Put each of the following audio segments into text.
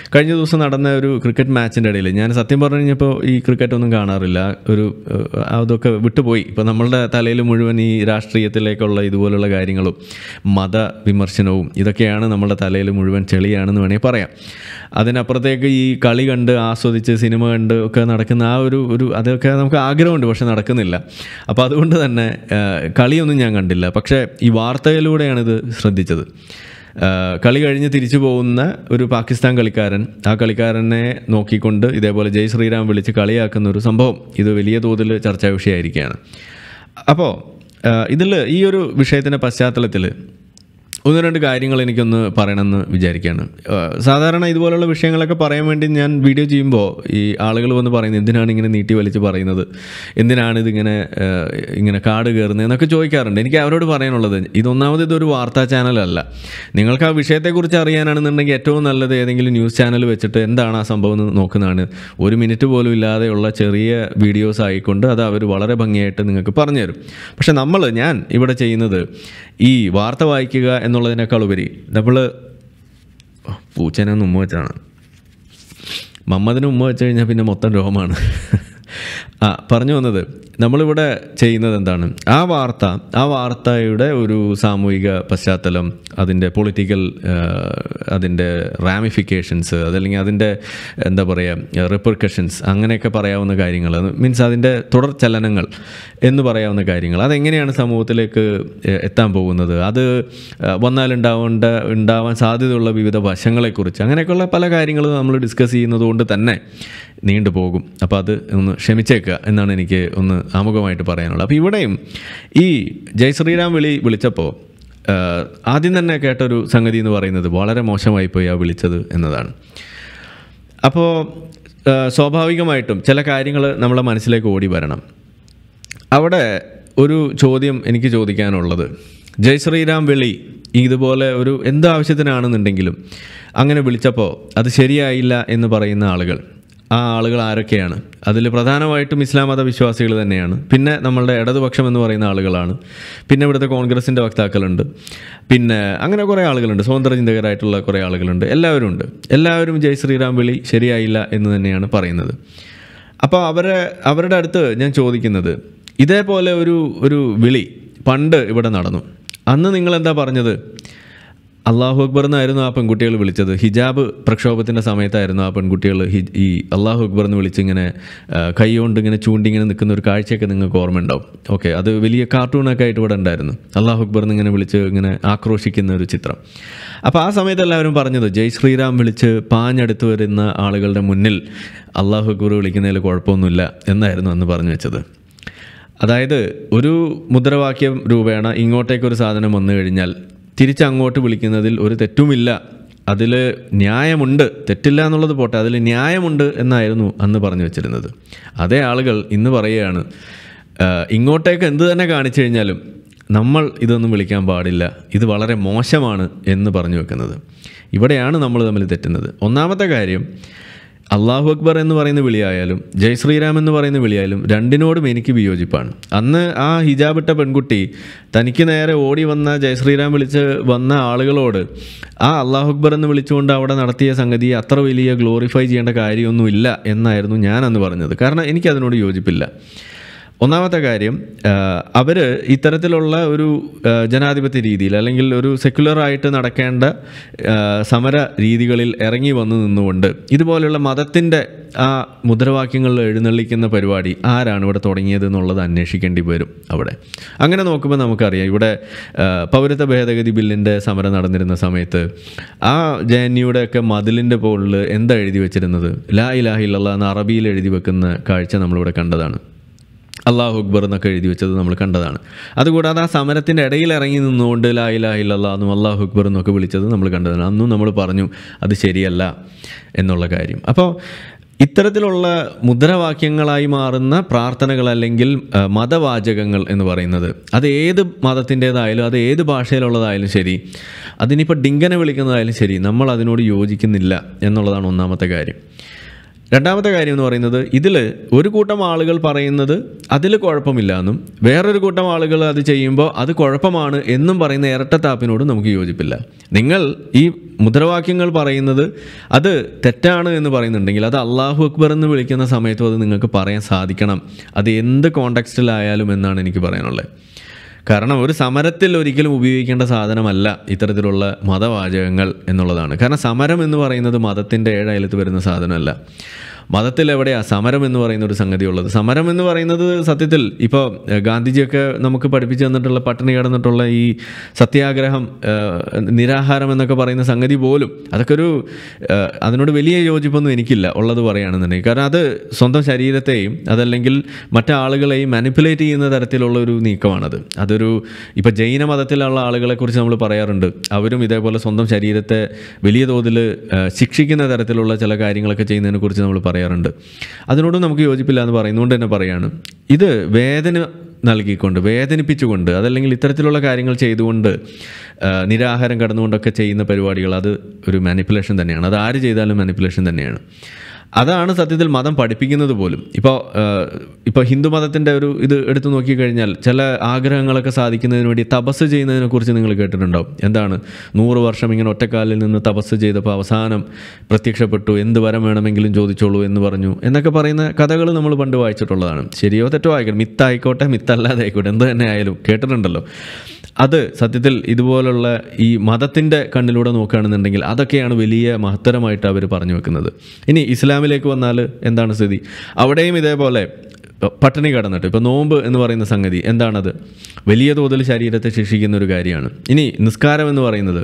കഴിഞ്ഞ ദിവസം നടന്ന ഒരു ക്രിക്കറ്റ് മാച്ചിൻ്റെ ഇടയിൽ ഞാൻ സത്യം പറഞ്ഞു കഴിഞ്ഞപ്പോൾ ഈ ക്രിക്കറ്റ് ഒന്നും കാണാറില്ല ഒരു ഏഹ്, അതൊക്കെ വിട്ടുപോയി ഇപ്പോൾ നമ്മളുടെ തലയിൽ മുഴുവൻ ഈ രാഷ്ട്രീയത്തിലേക്കുള്ള ഇതുപോലുള്ള കാര്യങ്ങളും മത വിമർശനവും ഇതൊക്കെയാണ് നമ്മുടെ തലയിൽ മുഴുവൻ ചെളിയാണെന്ന് വേണമെങ്കിൽ പറയാം അതിനപ്പുറത്തേക്ക് ഈ കളി കണ്ട് ആസ്വദിച്ച് സിനിമ കണ്ട് ഒക്കെ നടക്കുന്ന ആ ഒരു ഒരു അതൊക്കെ നമുക്ക് ആഗ്രഹമുണ്ട് പക്ഷെ നടക്കുന്നില്ല അപ്പോൾ അതുകൊണ്ട് തന്നെ ഏഹ്, കളിയൊന്നും ഞാൻ കണ്ടില്ല പക്ഷേ ഈ വാർത്തയിലൂടെയാണ് ഇത് ശ്രദ്ധിച്ചത് ഏഹ്, കളി കഴിഞ്ഞ് തിരിച്ചു പോകുന്ന ഒരു പാകിസ്ഥാൻ കളിക്കാരൻ ആ കളിക്കാരനെ നോക്കിക്കൊണ്ട് ഇതേപോലെ ജയ് ശ്രീറാം വിളിച്ച് കളിയാക്കുന്ന ഒരു സംഭവം ഇത് വലിയ തോതിൽ ചർച്ചാ വിഷയമായിരിക്കുകയാണ് അപ്പോൾ ഇതിൽ ഈ ഒരു വിഷയത്തിൻ്റെ പശ്ചാത്തലത്തിൽ ഒന്ന് രണ്ട് കാര്യങ്ങൾ എനിക്കൊന്ന് പറയണമെന്ന് വിചാരിക്കുകയാണ് ഏഹ് സാധാരണ ഇതുപോലുള്ള വിഷയങ്ങളൊക്കെ പറയാൻ വേണ്ടി ഞാൻ വീഡിയോ ചെയ്യുമ്പോൾ ഈ ആളുകൾ വന്ന് പറയുന്നത് എന്തിനാണ് ഇങ്ങനെ നീട്ടി വലിച്ച് പറയുന്നത് എന്തിനാണ് ഇതിങ്ങനെ ഏഹ് ഇങ്ങനെ കാട് കയറുന്നത് എന്നൊക്കെ ചോദിക്കാറുണ്ട് എനിക്ക് അവരോട് പറയാനുള്ളത് ഇതൊന്നാമത് ഇതൊരു വാർത്താ ചാനലല്ല നിങ്ങൾക്ക് ആ വിഷയത്തെക്കുറിച്ച് അറിയാനാണെന്നുണ്ടെങ്കിൽ ഏറ്റവും നല്ലത് ഏതെങ്കിലും ന്യൂസ് ചാനൽ വെച്ചിട്ട് എന്താണ് ആ സംഭവം എന്ന് നോക്കുന്നതാണ് ഒരു മിനിറ്റ് പോലും ഇല്ലാതെയുള്ള ചെറിയ വീഡിയോസ് ആയിക്കൊണ്ട് അത് അവർ വളരെ ഭംഗിയായിട്ട് നിങ്ങൾക്ക് പറഞ്ഞുതരും പക്ഷെ നമ്മൾ ഞാൻ ഇവിടെ ചെയ്യുന്നത് ഈ വാർത്ത വായിക്കുക എന്നുള്ളതിനേക്കാൾ ഉപരി നമ്മൾ പൂച്ചനെ ഒന്ന് ഉമ്മ വെച്ചാണ് മമ്മദിന് ഉമ്മ വെച്ച് കഴിഞ്ഞാൽ പിന്നെ മൊത്തം രോഗമാണ് ആ പറഞ്ഞു വന്നത് നമ്മളിവിടെ ചെയ്യുന്നത് എന്താണ് ആ വാർത്ത ആ വാർത്തയുടെ ഒരു സാമൂഹിക പശ്ചാത്തലം അതിൻ്റെ പൊളിറ്റിക്കൽ അതിൻ്റെ റാമിഫിക്കേഷൻസ് അതല്ലെങ്കിൽ അതിൻ്റെ എന്താ പറയുക റിപ്പർക്കഷൻസ് അങ്ങനെയൊക്കെ പറയാവുന്ന കാര്യങ്ങൾ മീൻസ് അതിൻ്റെ തുടർ ചലനങ്ങൾ എന്ന് പറയാവുന്ന കാര്യങ്ങൾ അതെങ്ങനെയാണ് സമൂഹത്തിലേക്ക് എ- എത്താൻ പോകുന്നത് അത് ഏഹ്, വന്നാലുണ്ടാവേണ്ട ഉണ്ടാവാൻ സാധ്യതയുള്ള വിവിധ വശങ്ങളെക്കുറിച്ച് അങ്ങനെയൊക്കെയുള്ള പല കാര്യങ്ങളും നമ്മൾ ഡിസ്കസ് ചെയ്യുന്നത് കൊണ്ട് തന്നെ നീണ്ടു പോകും അപ്പോൾ അത് ഒന്ന് ക്ഷമിച്ചേക്കുക എന്നാണ് എനിക്ക് ഒന്ന് ആമുഖമായിട്ട് പറയാനുള്ളത് അപ്പോൾ ഇവിടെയും ഈ ജയ് ശ്രീറാം വിളി വിളിച്ചപ്പോൾ ആഹ്, ആദ്യം തന്നെ കേട്ടൊരു സംഗതി എന്ന് പറയുന്നത് വളരെ മോശമായിപ്പോയി ആ വിളിച്ചത് എന്നതാണ് അപ്പോൾ ആഹ്, സ്വാഭാവികമായിട്ടും ചില കാര്യങ്ങൾ നമ്മളെ മനസ്സിലേക്ക് ഓടി വരണം അവിടെ ഒരു ചോദ്യം എനിക്ക് ചോദിക്കാനുള്ളത് ജയ് ശ്രീറാം വിളി ഇതുപോലെ ഒരു എന്ത് ആവശ്യത്തിനാണെന്നുണ്ടെങ്കിലും അങ്ങനെ വിളിച്ചപ്പോൾ അത് ശരിയായില്ല എന്ന് പറയുന്ന ആളുകൾ ആ ആളുകൾ ആരൊക്കെയാണ് അതിൽ പ്രധാനമായിട്ടും ഇസ്ലാം മത വിശ്വാസികൾ തന്നെയാണ് പിന്നെ നമ്മളുടെ ഇടതുപക്ഷം എന്ന് പറയുന്ന ആളുകളാണ് പിന്നെ ഇവിടുത്തെ കോൺഗ്രസിൻ്റെ വക്താക്കളുണ്ട് പിന്നെ അങ്ങനെ കുറേ ആളുകളുണ്ട് സ്വതന്ത്ര ചിന്തകരായിട്ടുള്ള കുറേ ആളുകളുണ്ട് എല്ലാവരും ഉണ്ട് എല്ലാവരും ജയ് ശ്രീറാം വിളി ശരിയായില്ല എന്ന് തന്നെയാണ് പറയുന്നത് അപ്പോൾ അവരെ അവരുടെ അടുത്ത് ഞാൻ ചോദിക്കുന്നത് ഇതേപോലെ ഒരു ഒരു വിളി പണ്ട് ഇവിടെ നടന്നു അന്ന് നിങ്ങൾ എന്താ പറഞ്ഞത് അള്ളാഹു അക്ബർ എന്നായിരുന്നു ആ പെൺകുട്ടികൾ വിളിച്ചത് ഹിജാബ് പ്രക്ഷോഭത്തിൻ്റെ സമയത്തായിരുന്നു ആ പെൺകുട്ടികൾ ഹി ഈ അള്ളാഹു അക്ബർ എന്ന് വിളിച്ചിങ്ങനെ ആ, കൈ കൊണ്ട് ഇങ്ങനെ ചൂണ്ടി ഇങ്ങനെ നിൽക്കുന്ന ഒരു കാഴ്ചയൊക്കെ നിങ്ങൾക്ക് ഓർമ്മയുണ്ടാവും ഓക്കെ അത് വലിയ കാർട്ടൂണൊക്കെ ആയിട്ട് ഇവിടെ ഉണ്ടായിരുന്നു അള്ളാഹു അക്ബർ എന്ന് ഇങ്ങനെ വിളിച്ച് ഇങ്ങനെ ആക്രോശിക്കുന്ന ഒരു ചിത്രം അപ്പോൾ ആ സമയത്ത് എല്ലാവരും പറഞ്ഞത് ജയ് ശ്രീറാം വിളിച്ച് പാഞ്ഞടുത്ത് വരുന്ന ആളുകളുടെ മുന്നിൽ അള്ളാഹു അക്ബർ വിളിക്കുന്നതിൽ കുഴപ്പമൊന്നുമില്ല എന്നായിരുന്നു അന്ന് പറഞ്ഞു വെച്ചത് അതായത് ഒരു മുദ്രാവാക്യം രൂപേണ ഇങ്ങോട്ടേക്കൊരു സാധനം വന്നു കഴിഞ്ഞാൽ തിരിച്ചങ്ങോട്ട് വിളിക്കുന്നതിൽ ഒരു തെറ്റുമില്ല അതിൽ ന്യായമുണ്ട് തെറ്റില്ല എന്നുള്ളത് പോട്ടെ അതിൽ ന്യായമുണ്ട് എന്നായിരുന്നു അന്ന് പറഞ്ഞു വെച്ചിരുന്നത് അതേ ആളുകൾ ഇന്ന് പറയുകയാണ് "ആ, ഇങ്ങോട്ടേക്ക് എന്ത് തന്നെ കാണിച്ചു കഴിഞ്ഞാലും നമ്മൾ ഇതൊന്നും വിളിക്കാൻ പാടില്ല ഇത് വളരെ മോശമാണ് എന്ന് പറഞ്ഞു വെക്കുന്നത് ഇവിടെയാണ് നമ്മൾ തമ്മിൽ തെറ്റുന്നത് ഒന്നാമത്തെ കാര്യം അള്ളാഹു അക്ബർ എന്ന് പറയുന്ന വിളിയായാലും ജയ് ശ്രീറാം എന്ന് പറയുന്ന വിളിയായാലും രണ്ടിനോടും എനിക്ക് വിയോജിപ്പാണ് അന്ന് ആ ഹിജാബിട്ട പെൺകുട്ടി തനിക്ക് നേരെ ഓടി വന്ന ജയ് ശ്രീറാം വിളിച്ച് വന്ന ആളുകളോട് ആ അള്ളാഹു അക്ബർ എന്ന് വിളിച്ചുകൊണ്ട് അവിടെ നടത്തിയ സംഗതി അത്ര വലിയ ഗ്ലോറിഫൈ ചെയ്യേണ്ട കാര്യമൊന്നുമില്ല എന്നായിരുന്നു ഞാൻ അന്ന് പറഞ്ഞത് കാരണം എനിക്കതിനോട് യോജിപ്പില്ല ഒന്നാമത്തെ കാര്യം അവർ ഇത്തരത്തിലുള്ള ഒരു ആ, ജനാധിപത്യ രീതിയിൽ അല്ലെങ്കിൽ ഒരു സെക്യുലറായിട്ട് നടക്കേണ്ട ആ, സമര രീതികളിൽ ഇറങ്ങി വന്നു നിന്നുകൊണ്ട് ഇതുപോലെയുള്ള മതത്തിൻ്റെ ആ മുദ്രാവാക്യങ്ങളിൽ എഴുന്നള്ളിക്കുന്ന പരിപാടി ആരാണ് ഇവിടെ തുടങ്ങിയത് എന്നുള്ളത് അന്വേഷിക്കേണ്ടി വരും അവിടെ അങ്ങനെ നോക്കുമ്പോൾ നമുക്കറിയാം ഇവിടെ ആ, പൗരത്വ ഭേദഗതി ബില്ലിൻ്റെ സമരം നടന്നിരുന്ന സമയത്ത് ആ ജെ എൻ യുടെ ഒക്കെ മതിലിൻ്റെ മുകളിൽ എന്താ എഴുതി വെച്ചിരുന്നത് ലാ ഇലാഹില്ല എന്ന് അറബിയിൽ എഴുതി വെക്കുന്ന കാഴ്ച നമ്മളിവിടെ കണ്ടതാണ് അള്ളാഹു അക്ബർ എന്നൊക്കെ എഴുതി വെച്ചത് നമ്മൾ കണ്ടതാണ് അതുകൂടാതെ ആ സമരത്തിൻ്റെ ഇടയിൽ ഇറങ്ങി നിന്നുകൊണ്ട് ലാ ഇലാഹ ഇല്ലല്ലാ എന്നും അള്ളാഹു അക്ബർ എന്നൊക്കെ വിളിച്ചത് നമ്മൾ കണ്ടതാണ് അന്നും നമ്മൾ പറഞ്ഞു അത് ശരിയല്ല എന്നുള്ള കാര്യം അപ്പോൾ ഇത്തരത്തിലുള്ള മുദ്രാവാക്യങ്ങളായി മാറുന്ന പ്രാർത്ഥനകൾ അല്ലെങ്കിൽ ആ, മതവാചകങ്ങൾ എന്ന് പറയുന്നത് അത് ഏത് മതത്തിൻ്റേതായാലും അത് ഏത് ഭാഷയിലുള്ളതായാലും ശരി അതിനിപ്പോൾ ഡിങ്കനെ വിളിക്കുന്നതായാലും ശരി നമ്മൾ അതിനോട് യോജിക്കുന്നില്ല എന്നുള്ളതാണ് ഒന്നാമത്തെ കാര്യം രണ്ടാമത്തെ കാര്യം എന്ന് പറയുന്നത് ഇതിൽ ഒരു കൂട്ടം ആളുകൾ പറയുന്നത് അതിൽ കുഴപ്പമില്ല എന്നും വേറൊരു കൂട്ടം ആളുകൾ അത് ചെയ്യുമ്പോൾ അത് കുഴപ്പമാണ് എന്നും പറയുന്ന ഇരട്ടത്താപ്പിനോട് നമുക്ക് യോജിപ്പില്ല നിങ്ങൾ ഈ മുദ്രാവാക്യങ്ങൾ പറയുന്നത് അത് തെറ്റാണ് എന്ന് പറയുന്നുണ്ടെങ്കിൽ അത് അള്ളാഹു അക്ബർ എന്ന് വിളിക്കുന്ന സമയത്തും അത് നിങ്ങൾക്ക് പറയാൻ സാധിക്കണം അത് എന്ത് കോണ്ടെക്സ്റ്റിലായാലും എന്നാണ് എനിക്ക് പറയാനുള്ളത് കാരണം ഒരു സമരത്തിൽ ഒരിക്കലും ഉപയോഗിക്കേണ്ട സാധനമല്ല ഇത്തരത്തിലുള്ള മതവാചകങ്ങൾ എന്നുള്ളതാണ് കാരണം സമരം എന്ന് പറയുന്നത് മതത്തിൻ്റെ ഏഴയലത്ത് വരുന്ന സാധനമല്ല മതത്തിൽ എവിടെയാ സമരം എന്ന് പറയുന്ന ഒരു സംഗതി ഉള്ളത് സമരം എന്ന് പറയുന്നത് സത്യത്തിൽ ഇപ്പോൾ ഏഹ്, ഗാന്ധിജിയൊക്കെ നമുക്ക് പഠിപ്പിച്ചു തന്നിട്ടുള്ള പട്ടിണി കിടന്നിട്ടുള്ള ഈ സത്യാഗ്രഹം ഏഹ്, നിരാഹാരം എന്നൊക്കെ പറയുന്ന സംഗതി പോലും അതൊക്കെ ഒരു ഏഹ്, അതിനോട് വലിയ യോജിപ്പൊന്നും എനിക്കില്ല ഉള്ളത് പറയുകയാണെന്നുണ്ടെങ്കിൽ കാരണം അത് സ്വന്തം ശരീരത്തെയും അതല്ലെങ്കിൽ മറ്റാളുകളെയും മാനിപ്പുലേറ്റ് ചെയ്യുന്ന തരത്തിലുള്ള ഒരു നീക്കമാണത് അതൊരു ഇപ്പോൾ ജൈന മതത്തിലുള്ള ആളുകളെക്കുറിച്ച് നമ്മൾ പറയാറുണ്ട് അവരും ഇതേപോലെ സ്വന്തം ശരീരത്തെ വലിയ തോതിൽ ഏഹ്, ശിക്ഷിക്കുന്ന തരത്തിലുള്ള ചില കാര്യങ്ങളൊക്കെ ചെയ്യുന്നതിനെക്കുറിച്ച് നമ്മൾ പറയാറുണ്ട് അതിനോടും നമുക്ക് യോജിപ്പില്ല എന്ന് പറയുന്നതുകൊണ്ട് തന്നെ പറയാണ് ഇത് വേദന നൽകിക്കൊണ്ട് വേദനിപ്പിച്ചുകൊണ്ട് അതല്ലെങ്കിൽ ഇത്തരത്തിലുള്ള കാര്യങ്ങൾ ചെയ്തുകൊണ്ട് ആ, നിരാഹാരം കടന്നുകൊണ്ടൊക്കെ ചെയ്യുന്ന പരിപാടികൾ അത് ഒരു മാനിപ്പുലേഷൻ തന്നെയാണ് അത് ആര് ചെയ്താലും മാനിപ്പുലേഷൻ തന്നെയാണ് അതാണ് സത്യത്തിൽ മതം പഠിപ്പിക്കുന്നത് പോലും ഇപ്പോൾ ഇപ്പോൾ ഹിന്ദു മതത്തിൻ്റെ ഒരു ഇത് എടുത്തു നോക്കിക്കഴിഞ്ഞാൽ ചില ആഗ്രഹങ്ങളൊക്കെ സാധിക്കുന്നതിന് വേണ്ടി തപസ് ചെയ്യുന്നതിനെക്കുറിച്ച് നിങ്ങൾ കേട്ടിട്ടുണ്ടാവും എന്താണ് നൂറ് വർഷം ഇങ്ങനെ ഒറ്റക്കാലിൽ നിന്ന് തപസ് ചെയ്തപ്പോൾ അവസാനം പ്രത്യക്ഷപ്പെട്ടു എന്ത് വരം വേണമെങ്കിലും ചോദിച്ചോളൂ എന്ന് പറഞ്ഞു എന്നൊക്കെ പറയുന്ന കഥകൾ നമ്മൾ പണ്ട് വായിച്ചിട്ടുള്ളതാണ് ശരിയോ തെറ്റോ ആയിക്കോട്ടെ മിത്തായിക്കോട്ടെ മിത്തല്ലാതെ ആയിക്കോട്ടെ എന്ത് തന്നെ ആയാലും കേട്ടിട്ടുണ്ടല്ലോ അത് സത്യത്തിൽ ഇതുപോലുള്ള ഈ മതത്തിൻ്റെ കണ്ണിലൂടെ നോക്കുകയാണെന്നുണ്ടെങ്കിൽ അതൊക്കെയാണ് വലിയ മഹത്തരമായിട്ട് അവർ പറഞ്ഞു വെക്കുന്നത് ഇനി ഇസ്ലാമിലേക്ക് വന്നാൽ എന്താണ് സ്ഥിതി അവിടെയും ഇതേപോലെ പട്ടിണി കടന്നിട്ട് ഇപ്പോൾ നോമ്പ് എന്ന് പറയുന്ന സംഗതി എന്താണത് വലിയ തോതിൽ ശരീരത്തെ ശിക്ഷിക്കുന്ന ഒരു കാര്യമാണ് ഇനി നിസ്കാരം എന്ന് പറയുന്നത്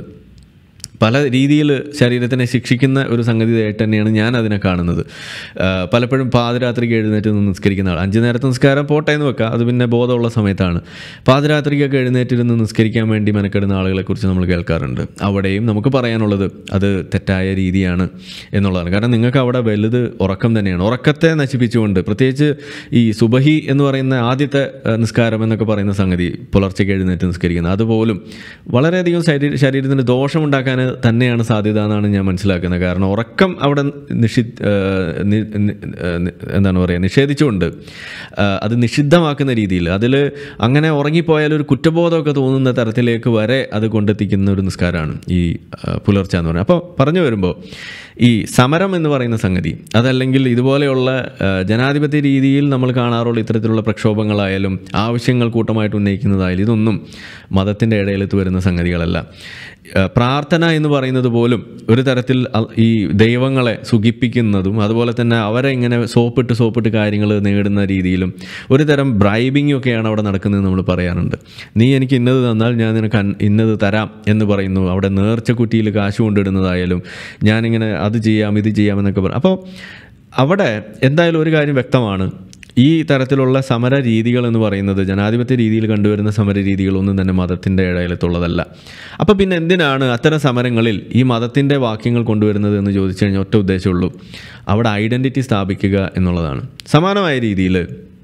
പല രീതിയിൽ ശരീരത്തിനെ ശിക്ഷിക്കുന്ന ഒരു സംഗതിയായിട്ട് തന്നെയാണ് ഞാൻ അതിനെ കാണുന്നത് ആ, പലപ്പോഴും പാതിരാത്രിക്ക് എഴുന്നേറ്റ് നിന്ന് നിസ്കരിക്കുന്ന ആൾ അഞ്ച് നേരത്തെ നിസ്കാരം പോട്ടെ എന്ന് വെക്കാം അത് പിന്നെ ബോധമുള്ള സമയത്താണ് പാതിരാത്രിക്കൊക്കെ എഴുന്നേറ്റിരുന്ന് നിസ്കരിക്കാൻ വേണ്ടി മെനക്കെടുന്ന ആളുകളെക്കുറിച്ച് നമ്മൾ കേൾക്കാറുണ്ട് അവിടെയും നമുക്ക് പറയാനുള്ളത് അത് തെറ്റായ രീതിയാണ് എന്നുള്ളതാണ് കാരണം നിങ്ങൾക്ക് അവിടെ വലുത് ഉറക്കം തന്നെയാണ് ഉറക്കത്തെ നശിപ്പിച്ചുകൊണ്ട് പ്രത്യേകിച്ച് ഈ സുബഹി എന്ന് പറയുന്ന ആദ്യത്തെ ആ, നിസ്കാരം എന്നൊക്കെ പറയുന്ന സംഗതി പുലർച്ചയ്ക്ക് എഴുന്നേറ്റ് നിസ്കരിക്കുന്നത് അതുപോലും വളരെയധികം ശരീര ശരീരത്തിന് ദോഷമുണ്ടാക്കാൻ തന്നെയാണ് സാധ്യത എന്നാണ് ഞാൻ മനസ്സിലാക്കുന്നത് കാരണം ഉറക്കം അവിടെ നിഷി ആ, നി- നി- ആ, നി- എന്താണ് പറയുക നിഷേധിച്ചുകൊണ്ട് ആ, അത് നിഷിദ്ധമാക്കുന്ന രീതിയിൽ അതിൽ അങ്ങനെ ഉറങ്ങിപ്പോയാൽ ഒരു കുറ്റബോധമൊക്കെ തോന്നുന്ന തരത്തിലേക്ക് വരെ അത് കൊണ്ടെത്തിക്കുന്ന ഒരു നിസ്കാരമാണ് ഈ ആ, പുലർച്ചെ എന്ന് പറയുന്നത് അപ്പോൾ പറഞ്ഞു വരുമ്പോൾ ഈ സമരം എന്ന് പറയുന്ന സംഗതി അതല്ലെങ്കിൽ ഇതുപോലെയുള്ള ആ, ജനാധിപത്യ രീതിയിൽ നമ്മൾ കാണാറുള്ള ഇത്തരത്തിലുള്ള പ്രക്ഷോഭങ്ങളായാലും ആവശ്യങ്ങൾ കൂട്ടമായിട്ട് ഉന്നയിക്കുന്നതായാലും ഇതൊന്നും മതത്തിൻ്റെ ഇടയിലെത്ത് വരുന്ന സംഗതികളല്ല ആ, പ്രാർത്ഥന എന്ന് പറയുന്നത് പോലും ഒരു തരത്തിൽ അ- ഈ ദൈവങ്ങളെ സുഖിപ്പിക്കുന്നതും അതുപോലെ തന്നെ അവരെ ഇങ്ങനെ സോപ്പിട്ട് സോപ്പിട്ട് കാര്യങ്ങൾ നേടുന്ന രീതിയിലും ഒരു തരം ബ്രൈബിങ്ങും ഒക്കെയാണ് അവിടെ നടക്കുന്നത് നമ്മൾ പറയാറുണ്ട് നീ എനിക്ക് ഇന്നത് തന്നാൽ ഞാൻ നിനക്ക് അൻ- ഇന്നത് തരാം എന്ന് പറയുന്നു അവിടെ നേർച്ചക്കുറ്റിയിൽ കാശ് കൊണ്ടിടുന്നതായാലും ഞാനിങ്ങനെ അത് ചെയ്യാം ഇത് ചെയ്യാം എന്നൊക്കെ പറയും അപ്പോൾ അവിടെ എന്തായാലും ഒരു കാര്യം വ്യക്തമാണ് ഈ തരത്തിലുള്ള സമര രീതികൾ എന്ന് പറയുന്നത് ജനാധിപത്യ രീതിയിൽ കണ്ടുവരുന്ന സമര രീതികളൊന്നും തന്നെ മതത്തിൻ്റെ ഇടയിലത്തുള്ളതല്ല അപ്പോൾ പിന്നെ എന്തിനാണ് അത്തരം സമരങ്ങളിൽ ഈ മതത്തിൻ്റെ വാക്യങ്ങൾ കൊണ്ടുവരുന്നത് എന്ന് ചോദിച്ചു കഴിഞ്ഞാൽ ഒറ്റ ഉദ്ദേശമുള്ളൂ അവിടെ ഐഡൻറ്റിറ്റി സ്ഥാപിക്കുക എന്നുള്ളതാണ് സമാനമായ രീതിയിൽ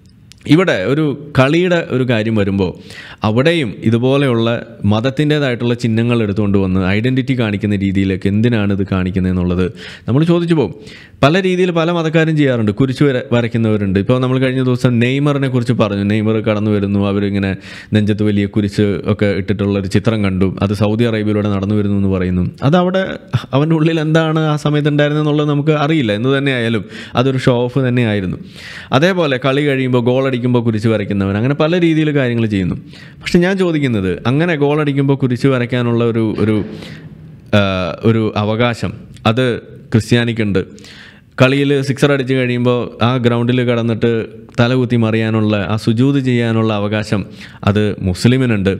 ഇവിടെ ഒരു കളിയുടെ ഒരു കാര്യം വരുമ്പോൾ അവിടെയും ഇതുപോലെയുള്ള മതത്തിൻ്റേതായിട്ടുള്ള ചിഹ്നങ്ങൾ എടുത്തുകൊണ്ട് വന്ന് ഐഡൻറ്റിറ്റി കാണിക്കുന്ന രീതിയിലേക്ക് എന്തിനാണ് ഇത് കാണിക്കുന്നത് എന്നുള്ളത് നമ്മൾ ചോദിച്ചു പോകും പല രീതിയിൽ പല മതക്കാരും ചെയ്യാറുണ്ട് കുരിശ് വര വരയ്ക്കുന്നവരുണ്ട് ഇപ്പോൾ നമ്മൾ കഴിഞ്ഞ ദിവസം നെയ്മറിനെ കുറിച്ച് പറഞ്ഞു നെയ്മർ കടന്നു വരുന്നു അവരിങ്ങനെ നെഞ്ചത്ത് വലിയ കുരിശ് ഒക്കെ ഇട്ടിട്ടുള്ള ഒരു ചിത്രം കണ്ടു അത് സൗദി അറേബ്യയിലൂടെ നടന്നു വരുന്നു എന്ന് പറയുന്നു അത് അവിടെ അവൻ്റെ ഉള്ളിൽ എന്താണ് ആ സമയത്ത് ഉണ്ടായിരുന്നത് എന്നുള്ളത് നമുക്ക് അറിയില്ല എന്ന് തന്നെ ആയാലും അതൊരു ഷോ ഓഫ് തന്നെയായിരുന്നു അതേപോലെ കളി കഴിയുമ്പോൾ ഗോൾ അടിക്കുമ്പോൾ കുരിശ് വരയ്ക്കുന്നവൻ അങ്ങനെ പല രീതിയിൽ കാര്യങ്ങൾ ചെയ്യുന്നു പക്ഷെ ഞാൻ ചോദിക്കുന്നത് അങ്ങനെ ഗോൾ അടിക്കുമ്പോൾ കുരിശ് വരയ്ക്കാനുള്ള ഒരു ഒരു ആ, ഒരു അവകാശം അത് ക്രിസ്ത്യാനിക്കുണ്ട് കളിയിൽ സിക്സർ അടിച്ച് കഴിയുമ്പോൾ ആ ഗ്രൗണ്ടിൽ കടന്നിട്ട് തലകുത്തി മറിയാനുള്ള ആ സുജൂത് ചെയ്യാനുള്ള അവകാശം അത് മുസ്ലിമിനുണ്ട്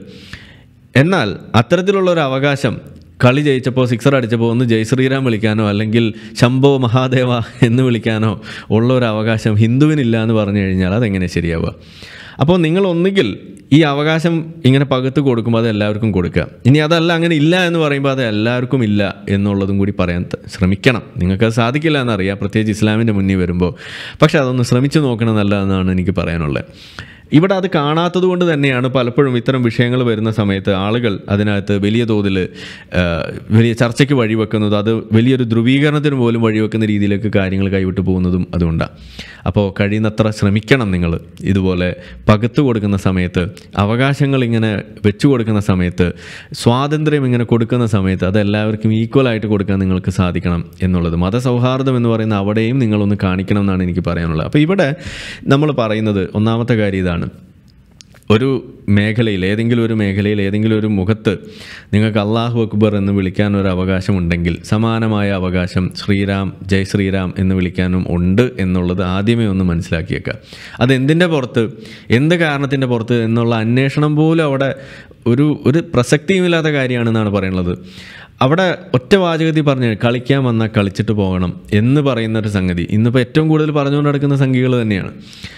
എന്നാൽ അത്തരത്തിലുള്ള ഒരു അവകാശം കളി ജയിച്ചപ്പോൾ സിക്സർ അടിച്ചപ്പോൾ ഒന്ന് ജയ് ശ്രീറാം വിളിക്കാനോ അല്ലെങ്കിൽ ശംഭോ മഹാദേവ എന്ന് വിളിക്കാനോ ഉള്ള ഒരു അവകാശം ഹിന്ദുവിനില്ല എന്ന് പറഞ്ഞു കഴിഞ്ഞാൽ അതെങ്ങനെ ശരിയാവുക അപ്പോൾ നിങ്ങൾ ഒന്നുകിൽ ഈ അവകാശം ഇങ്ങനെ പകുത്ത് കൊടുക്കുമ്പോൾ അത് എല്ലാവർക്കും കൊടുക്കുക ഇനി അതല്ല അങ്ങനെ ഇല്ല എന്ന് പറയുമ്പോൾ അത് എല്ലാവർക്കും ഇല്ല എന്നുള്ളതും കൂടി പറയാൻ ത- ശ്രമിക്കണം നിങ്ങൾക്ക് അത് സാധിക്കില്ല എന്നറിയാം പ്രത്യേകിച്ച് ഇസ്ലാമിൻ്റെ മുന്നിൽ വരുമ്പോൾ പക്ഷേ അതൊന്ന് ശ്രമിച്ചു നോക്കണം നല്ലതെന്നാണ് എനിക്ക് പറയാനുള്ളത് ഇവിടെ അത് കാണാത്തത് കൊണ്ട് തന്നെയാണ് പലപ്പോഴും ഇത്തരം വിഷയങ്ങൾ വരുന്ന സമയത്ത് ആളുകൾ അതിനകത്ത് വലിയ തോതിൽ ആ, വലിയ ചർച്ചയ്ക്ക് വഴിവെക്കുന്നത് അത് വലിയൊരു ധ്രുവീകരണത്തിന് പോലും വഴിവെക്കുന്ന രീതിയിലേക്ക് കാര്യങ്ങൾ കൈവിട്ടു പോകുന്നതും അതുകൊണ്ടാണ് അപ്പോൾ കഴിയുന്നത്ര ശ്രമിക്കണം നിങ്ങൾ ഇതുപോലെ പകുത്തു കൊടുക്കുന്ന സമയത്ത് അവകാശങ്ങൾ ഇങ്ങനെ വെച്ചു കൊടുക്കുന്ന സമയത്ത് സ്വാതന്ത്ര്യം ഇങ്ങനെ കൊടുക്കുന്ന സമയത്ത് അത് എല്ലാവർക്കും ഈക്വലായിട്ട് കൊടുക്കാൻ നിങ്ങൾക്ക് സാധിക്കണം എന്നുള്ളത് മതസൗഹാർദ്ദം എന്ന് പറയുന്ന അവിടെയും നിങ്ങളൊന്ന് കാണിക്കണം എന്നാണ് എനിക്ക് പറയാനുള്ളത് അപ്പോൾ ഇവിടെ നമ്മൾ പറയുന്നത് ഒന്നാമത്തെ കാര്യം ഇതാണ് ഒരു മേഖലയിൽ ഏതെങ്കിലും ഒരു മേഖലയിൽ ഏതെങ്കിലും ഒരു മുഖത്ത് നിങ്ങൾക്ക് അള്ളാഹു അക്ബർ എന്ന് വിളിക്കാൻ ഒരു അവകാശമുണ്ടെങ്കിൽ സമാനമായ അവകാശം ശ്രീരാം ജയ് ശ്രീരാം എന്ന് വിളിക്കാനും ഉണ്ട് എന്നുള്ളത് ആദ്യമേ ഒന്ന് മനസ്സിലാക്കിയേക്കുക അതെന്തിൻ്റെ പുറത്ത് എന്ത് കാരണത്തിൻ്റെ പുറത്ത് എന്നുള്ള അന്വേഷണം പോലും അവിടെ ഒരു ഒരു പ്രസക്തിയുമില്ലാത്ത കാര്യമാണെന്നാണ് പറയുന്നത് അവിടെ ഒറ്റ വാചകത്തിൽ പറഞ്ഞു കളിക്കാൻ വന്നാൽ കളിച്ചിട്ട് പോകണം എന്ന് പറയുന്ന ഒരു സംഗതി ഇന്നിപ്പോൾ ഏറ്റവും കൂടുതൽ പറഞ്ഞുകൊണ്ട് നടക്കുന്ന സംഖ്യകൾ തന്നെയാണ്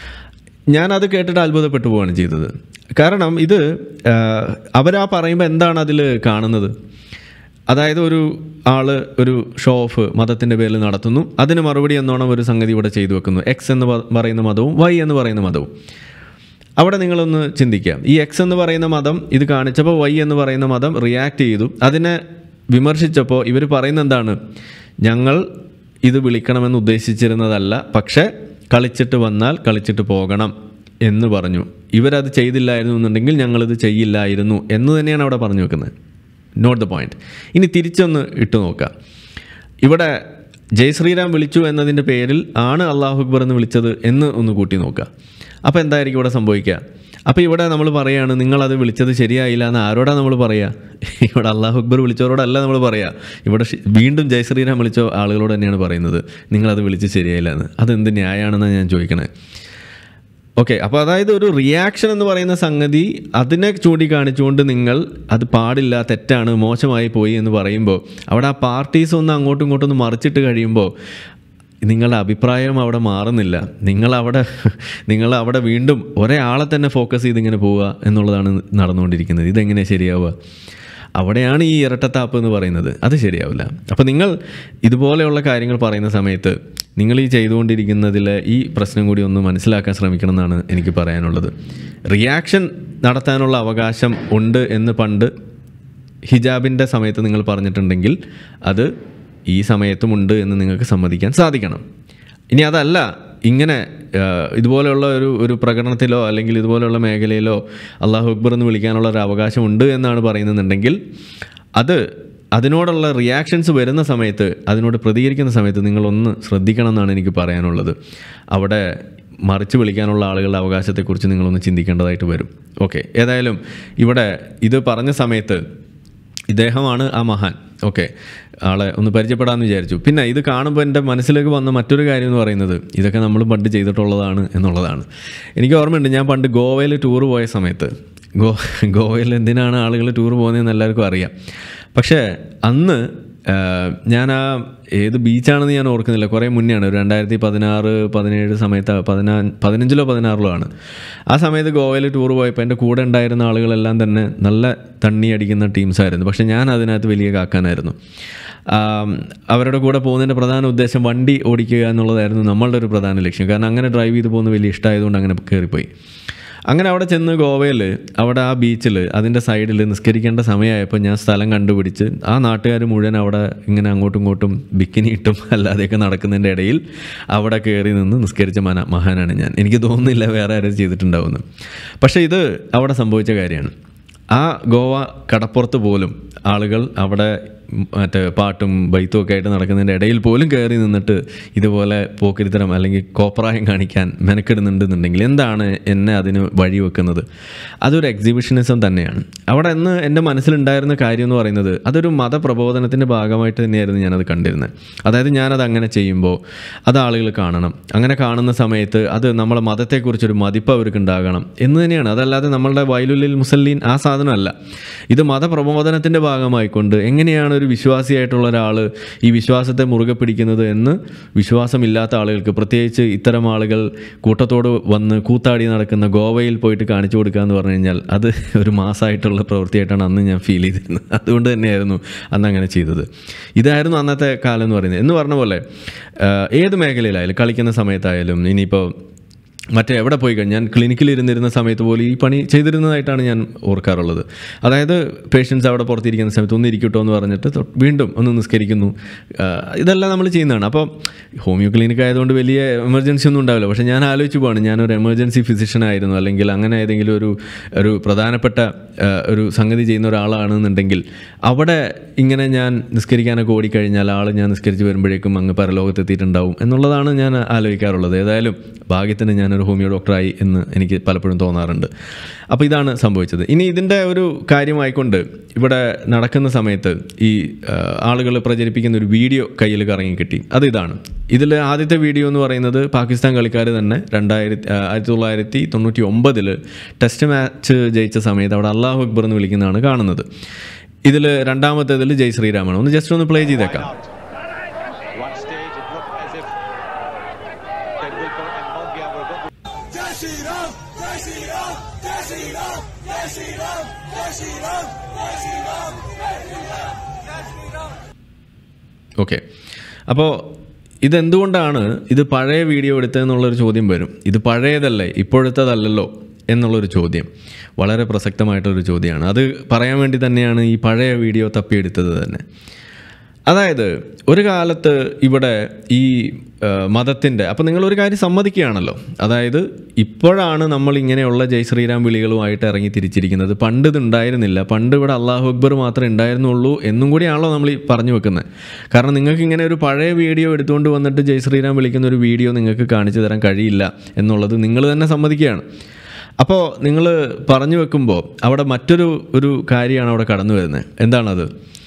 ഞാനത് കേട്ടിട്ട് അത്ഭുതപ്പെട്ടു പോവുകയാണ് ചെയ്തത് കാരണം ഇത് ആ, അവരാ പറയുമ്പോൾ എന്താണ് അതിൽ കാണുന്നത് അതായത് ഒരു ആള് ഒരു ഷോ ഓഫ് മതത്തിൻ്റെ പേരിൽ നടത്തുന്നു അതിന് മറുപടി എന്നോണം ഒരു സംഗതി ഇവിടെ ചെയ്തു വെക്കുന്നു എക്സ് എന്ന് പ- പറയുന്ന മതവും വൈ എന്ന് പറയുന്ന മതവും അവിടെ നിങ്ങളൊന്ന് ചിന്തിക്കാം ഈ എക്സ് എന്ന് പറയുന്ന മതം ഇത് കാണിച്ചപ്പോൾ വൈ എന്ന് പറയുന്ന മതം റിയാക്ട് ചെയ്തു അതിനെ വിമർശിച്ചപ്പോൾ ഇവർ പറയുന്ന എന്താണ് ഞങ്ങൾ ഇത് വിളിക്കണമെന്ന് ഉദ്ദേശിച്ചിരുന്നതല്ല പക്ഷേ കളിച്ചിട്ട് വന്നാൽ കളിച്ചിട്ട് പോകണം എന്ന് പറഞ്ഞു ഇവരത് ചെയ്തില്ലായിരുന്നു എന്നുണ്ടെങ്കിൽ ഞങ്ങളിത് ചെയ്യില്ലായിരുന്നു എന്ന് തന്നെയാണ് അവിടെ പറഞ്ഞു വെക്കുന്നത് നോട്ട് ദ പോയിന്റ് ഇനി തിരിച്ചൊന്ന് ഇട്ട് നോക്കാം ഇവിടെ ജയ് ശ്രീരാം വിളിച്ചു എന്നതിൻ്റെ പേരിൽ ആണ് അള്ളാഹു അക്ബർ എന്ന് വിളിച്ചത് എന്ന് ഒന്ന് കൂട്ടി നോക്കുക അപ്പോൾ എന്തായിരിക്കും ഇവിടെ സംഭവിക്കുക അപ്പോൾ ഇവിടെ നമ്മൾ പറയുകയാണ് നിങ്ങളത് വിളിച്ചത് ശരിയായില്ല എന്ന് ആരോടാണ് നമ്മൾ പറയുക ഇവിടെ അള്ളാഹു അക്ബർ വിളിച്ചവരോടല്ല നമ്മൾ പറയുക ഇവിടെ ശ- വീണ്ടും ജയ് ശ്രീരാം വിളിച്ച ആളുകളോട് തന്നെയാണ് പറയുന്നത് നിങ്ങളത് വിളിച്ച് ശരിയായില്ല എന്ന് അതെന്ത് ന്യായമാണെന്നാണ് ഞാൻ ചോദിക്കണേ ഓക്കെ അപ്പോൾ അതായത് ഒരു റിയാക്ഷൻ എന്ന് പറയുന്ന സംഗതി അതിനെ ചൂണ്ടിക്കാണിച്ചുകൊണ്ട് നിങ്ങൾ അത് പാടില്ല തെറ്റാണ് മോശമായി പോയി എന്ന് പറയുമ്പോൾ അവിടെ ആ പാർട്ടീസ് ഒന്ന് അങ്ങോട്ടും ഇങ്ങോട്ടും ഒന്ന് മറിച്ചിട്ട് കഴിയുമ്പോൾ നിങ്ങളുടെ അഭിപ്രായം അവിടെ മാറുന്നില്ല നിങ്ങളവിടെ നിങ്ങൾ അവിടെ വീണ്ടും ഒരേ ആളെ തന്നെ ഫോക്കസ് ചെയ്ത് ഇങ്ങനെ പോവുക എന്നുള്ളതാണ് നടന്നുകൊണ്ടിരിക്കുന്നത് ഇതെങ്ങനെ ശരിയാവുക അവിടെയാണ് ഈ ഇരട്ടത്താപ്പ് എന്ന് പറയുന്നത് അത് ശരിയാവില്ല അപ്പോൾ നിങ്ങൾ ഇതുപോലെയുള്ള കാര്യങ്ങൾ പറയുന്ന സമയത്ത് നിങ്ങൾ ഈ ചെയ്തുകൊണ്ടിരിക്കുന്നതിലെ ഈ പ്രശ്നം കൂടി ഒന്ന് മനസ്സിലാക്കാൻ ശ്രമിക്കണം എന്നാണ് എനിക്ക് പറയാനുള്ളത് റിയാക്ഷൻ നടത്താനുള്ള അവകാശം ഉണ്ട് എന്ന് പണ്ട് ഹിജാബിൻ്റെ സമയത്ത് നിങ്ങൾ പറഞ്ഞിട്ടുണ്ടെങ്കിൽ അത് ഈ സമയത്തുമുണ്ട് എന്ന് നിങ്ങൾക്ക് സമ്മതിക്കാൻ സാധിക്കണം ഇനി അതല്ല ഇങ്ങനെ ആ, ഇതുപോലെയുള്ള ഒരു ഒരു പ്രകടനത്തിലോ അല്ലെങ്കിൽ ഇതുപോലെയുള്ള മേഖലയിലോ അള്ളാഹു അക്ബർ എന്ന് വിളിക്കാനുള്ള ഒരു അവകാശമുണ്ട് എന്നാണ് പറയുന്നുണ്ടെങ്കിൽ അത് അതിനോടുള്ള റിയാക്ഷൻസ് വരുന്ന സമയത്ത് അതിനോട് പ്രതികരിക്കുന്ന സമയത്ത് നിങ്ങളൊന്ന് ശ്രദ്ധിക്കണം എന്നാണ് എനിക്ക് പറയാനുള്ളത് അവിടെ മറിച്ച് വിളിക്കാനുള്ള ആളുകളുടെ അവകാശത്തെക്കുറിച്ച് നിങ്ങളൊന്ന് ചിന്തിക്കേണ്ടതായിട്ട് വരും ഓക്കെ ഏതായാലും ഇവിടെ ഇത് പറഞ്ഞ സമയത്ത് ഇദ്ദേഹമാണ് ആ മഹാൻ ഓക്കെ ആളെ ഒന്ന് പരിചയപ്പെടാമെന്ന് വിചാരിച്ചു പിന്നെ ഇത് കാണുമ്പോൾ എൻ്റെ മനസ്സിലേക്ക് വന്ന മറ്റൊരു കാര്യം എന്ന് പറയുന്നത് ഇതൊക്കെ നമ്മൾ പണ്ട് ചെയ്തിട്ടുള്ളതാണ് എന്നുള്ളതാണ് എനിക്ക് ഓർമ്മയുണ്ട് ഞാൻ പണ്ട് ഗോവയിൽ ടൂർ പോയ സമയത്ത് ഗോ ഗോവയിൽ എന്തിനാണ് ആളുകൾ ടൂർ പോകുന്നതെന്ന് എല്ലാവർക്കും അറിയാം പക്ഷേ അന്ന് ആ, ഞാൻ ആ ഏത് ബീച്ചാണെന്ന് ഞാൻ ഓർക്കുന്നില്ല കുറേ മുന്നെയാണ് ഒരു രണ്ടായിരത്തി പതിനാറ് പതിനേഴ് സമയത്ത് പതിനാ പതിനഞ്ചിലോ പതിനാറിലോ ആണ് ആ സമയത്ത് ഗോവയിൽ ടൂർ പോയപ്പോൾ എൻ്റെ കൂടെ ഉണ്ടായിരുന്ന ആളുകളെല്ലാം തന്നെ നല്ല തണ്ണി അടിക്കുന്ന ടീംസായിരുന്നു പക്ഷേ ഞാൻ അതിനകത്ത് വലിയ കാക്കാനായിരുന്നു ആം, അവരുടെ കൂടെ പോകുന്നതിൻ്റെ പ്രധാന ഉദ്ദേശം വണ്ടി ഓടിക്കുക എന്നുള്ളതായിരുന്നു നമ്മളുടെ ഒരു പ്രധാന ലക്ഷ്യം കാരണം അങ്ങനെ ഡ്രൈവ് ചെയ്ത് പോകുന്നത് വലിയ ഇഷ്ടമായതുകൊണ്ട് അങ്ങനെ കയറിപ്പോയി അങ്ങനെ അവിടെ ചെന്ന് ഗോവയിൽ അവിടെ ആ ബീച്ചിൽ അതിൻ്റെ സൈഡിൽ നിസ്കരിക്കേണ്ട സമയമായപ്പോൾ ഞാൻ സ്ഥലം കണ്ടുപിടിച്ച് ആ നാട്ടുകാർ മുഴുവൻ അവിടെ ഇങ്ങനെ അങ്ങോട്ടും ഇങ്ങോട്ടും ബിക്കിനി ഇട്ടും അല്ലാതെയൊക്കെ നടക്കുന്നതിൻ്റെ ഇടയിൽ അവിടെ കയറി നിന്ന് നിസ്കരിച്ച മന മഹാനാണ് ഞാൻ എനിക്ക് തോന്നുന്നില്ല വേറെ ആരും ചെയ്തിട്ടുണ്ടാവുമെന്ന് പക്ഷേ ഇത് അവിടെ സംഭവിച്ച കാര്യമാണ് ആ ഗോവ കടപ്പുറത്ത് പോലും ആളുകൾ അവിടെ മറ്റേ പാട്ടും ബൈത്തും ഒക്കെ ആയിട്ട് നടക്കുന്നതിൻ്റെ ഇടയിൽ പോലും കയറി നിന്നിട്ട് ഇതുപോലെ പോക്കിരിത്തരം അല്ലെങ്കിൽ കോപ്രായം കാണിക്കാൻ മെനക്കെടുന്നുണ്ടെന്നുണ്ടെങ്കിൽ എന്താണ് എന്നെ അതിന് വഴി വെക്കുന്നത് അതൊരു എക്സിബിഷനിസം തന്നെയാണ് അവിടെ നിന്ന് എൻ്റെ മനസ്സിലുണ്ടായിരുന്ന കാര്യം എന്ന് പറയുന്നത് അതൊരു മതപ്രബോധനത്തിൻ്റെ ഭാഗമായിട്ട് തന്നെയായിരുന്നു ഞാനത് കണ്ടിരുന്നത് അതായത് ഞാനത് അങ്ങനെ ചെയ്യുമ്പോൾ അത് ആളുകൾ കാണണം അങ്ങനെ കാണുന്ന സമയത്ത് അത് നമ്മളെ മതത്തെക്കുറിച്ചൊരു മതിപ്പ് അവർക്ക് ഉണ്ടാകണം എന്ന് തന്നെയാണ് അതല്ലാതെ നമ്മളുടെ വയലുള്ളിൽ മുസല്ലീൻ ആ സാധനമല്ല ഇത് മതപ്രബോധനത്തിൻ്റെ ഭാഗമായിക്കൊണ്ട് എങ്ങനെയാണ് ഒരു വിശ്വാസിയായിട്ടുള്ള ഒരാൾ ഈ വിശ്വാസത്തെ മുറുകെ പിടിക്കുന്നത് എന്ന് വിശ്വാസമില്ലാത്ത ആളുകൾക്ക് പ്രത്യേകിച്ച് ഇത്തരം ആളുകൾ കൂട്ടത്തോട് വന്ന് കൂത്താടി നടക്കുന്ന ഗോവയിൽ പോയിട്ട് കാണിച്ചു കൊടുക്കുക എന്ന് പറഞ്ഞു കഴിഞ്ഞാൽ അത് ഒരു മാസമായിട്ടുള്ള പ്രവൃത്തിയായിട്ടാണ് അന്ന് ഞാൻ ഫീൽ ചെയ്തിരുന്നത് അതുകൊണ്ട് തന്നെയായിരുന്നു അന്ന് അങ്ങനെ ചെയ്തത് ഇതായിരുന്നു അന്നത്തെ കാലം എന്ന് പറയുന്നത് എന്ന് പറഞ്ഞ പോലെ ആ, ഏത് മേഖലയിലായാലും കളിക്കുന്ന സമയത്തായാലും ഇനിയിപ്പോൾ മറ്റേ എവിടെ പോയി കഴിഞ്ഞാൽ ഞാൻ ക്ലിനിക്കിൽ ഇരുന്നിരുന്ന സമയത്ത് പോലും ഈ പണി ചെയ്തിരുന്നതായിട്ടാണ് ഞാൻ ഓർക്കാറുള്ളത് അതായത് പേഷ്യൻസ് അവിടെ പുറത്തിരിക്കുന്ന സമയത്ത് ഒന്ന് ഇരിക്കട്ടോ എന്ന് പറഞ്ഞിട്ട് തൊ- വീണ്ടും ഒന്ന് നിസ്കരിക്കുന്നു ആ, ഇതെല്ലാം നമ്മൾ ചെയ്യുന്നതാണ് അപ്പോൾ ഹോമിയോ ക്ലിനിക് ആയതുകൊണ്ട് വലിയ എമർജൻസി ഒന്നും ഉണ്ടാവില്ല പക്ഷേ ഞാൻ ആലോചിച്ച് പോവാണ് ഞാനൊരു എമർജൻസി ഫിസിഷ്യൻ ആയിരുന്നു അല്ലെങ്കിൽ അങ്ങനെ ഏതെങ്കിലും ഒരു ഒരു പ്രധാനപ്പെട്ട ആ, ഒരു സംഗതി ചെയ്യുന്ന ഒരാളാണെന്നുണ്ടെങ്കിൽ അവിടെ ഇങ്ങനെ ഞാൻ നിസ്കരിക്കാനൊക്കെ ഓടിക്കഴിഞ്ഞാൽ ആൾ ഞാൻ നിസ്കരിച്ച് വരുമ്പോഴേക്കും അങ്ങ് പരലോകത്തെത്തിയിട്ടുണ്ടാവും എന്നുള്ളതാണ് ഞാൻ ആലോചിക്കാറുള്ളത് ഏതായാലും ഭാഗ്യത്തിന് ഞാനൊരു ഹോമിയോ ഡോക്ടറായി എന്ന് എനിക്ക് പലപ്പോഴും തോന്നാറുണ്ട് അപ്പോൾ ഇതാണ് സംഭവിച്ചത് ഇനി ഇതിൻ്റെ ഒരു കാര്യമായിക്കൊണ്ട് ഇവിടെ നടക്കുന്ന സമയത്ത് ഈ ആളുകൾ പ്രചരിപ്പിക്കുന്ന ഒരു വീഡിയോ കയ്യിൽ കറങ്ങി കിട്ടി അത് ഇതാണ് ഇതിൽ ആദ്യത്തെ വീഡിയോ എന്ന് പറയുന്നത് പാകിസ്ഥാൻ കളിക്കാർ തന്നെ രണ്ടായിരത്തി ആ, ആയിരത്തി തൊള്ളായിരത്തി തൊണ്ണൂറ്റി ഒമ്പതിൽ ടെസ്റ്റ് മാച്ച് ജയിച്ച സമയത്ത് അവിടെ അള്ളാഹു അക്ബർ എന്ന് വിളിക്കുന്നതാണ് കാണുന്നത് ഇതിൽ രണ്ടാമത്തേതിൽ ജയ് ശ്രീരാമാണ് ഒന്ന് ജസ്റ്റ് ഒന്ന് പ്ലേ ചെയ്തേക്കാം One stage it looked as if Tendulkar and Mongia were going to Jai Shri Ram, Jai Shri Ram, Jai Shri Ram, Jai Shri Ram, Jai Shri Ram, Jai Shri Ram, Jai Shri Ram, Jai Shri Ram. Okay അപ്പോൾ ഇതെന്തുകൊണ്ടാണ് ഇത് പഴയ video എടുത്തതെന്നുള്ളൊരു ചോദ്യം വരും ഇത് പഴയതല്ലേ ഇപ്പോഴത്തേതല്ലല്ലോ എന്നുള്ളൊരു ചോദ്യം വളരെ പ്രസക്തമായിട്ടൊരു ചോദ്യമാണ് അത് പറയാൻ വേണ്ടി തന്നെയാണ് ഈ പഴയ വീഡിയോ തപ്പിയെടുത്തത് തന്നെ അതായത് ഒരു കാലത്ത് ഇവിടെ ഈ മതത്തിൻ്റെ അപ്പോൾ നിങ്ങളൊരു കാര്യം സമ്മതിക്കുകയാണല്ലോ അതായത് ഇപ്പോഴാണ് നമ്മൾ ഇങ്ങനെയുള്ള ജയ് ശ്രീരാം വിളികളുമായിട്ട് ഇറങ്ങി തിരിച്ചിരിക്കുന്നത് പണ്ട് ഇത് ഉണ്ടായിരുന്നില്ല പണ്ട് ഇവിടെ അള്ളാഹു അക്ബർ മാത്രമേ ഉണ്ടായിരുന്നുള്ളൂ എന്നും കൂടിയാണല്ലോ നമ്മൾ ഈ പറഞ്ഞു വെക്കുന്നത് കാരണം നിങ്ങൾക്ക് ഇങ്ങനെ ഒരു പഴയ വീഡിയോ എടുത്തുകൊണ്ട് വന്നിട്ട് ജയ് ശ്രീരാം വിളിക്കുന്ന ഒരു വീഡിയോ നിങ്ങൾക്ക് കാണിച്ചു തരാൻ കഴിയില്ല എന്നുള്ളത് നിങ്ങൾ തന്നെ സമ്മതിക്കുകയാണ് അപ്പോൾ നിങ്ങൾ പറഞ്ഞു വെക്കുമ്പോൾ അവിടെ മറ്റൊരു ഒരു കാര്യമാണ് അവിടെ കടന്നു വരുന്നത് എന്താണത്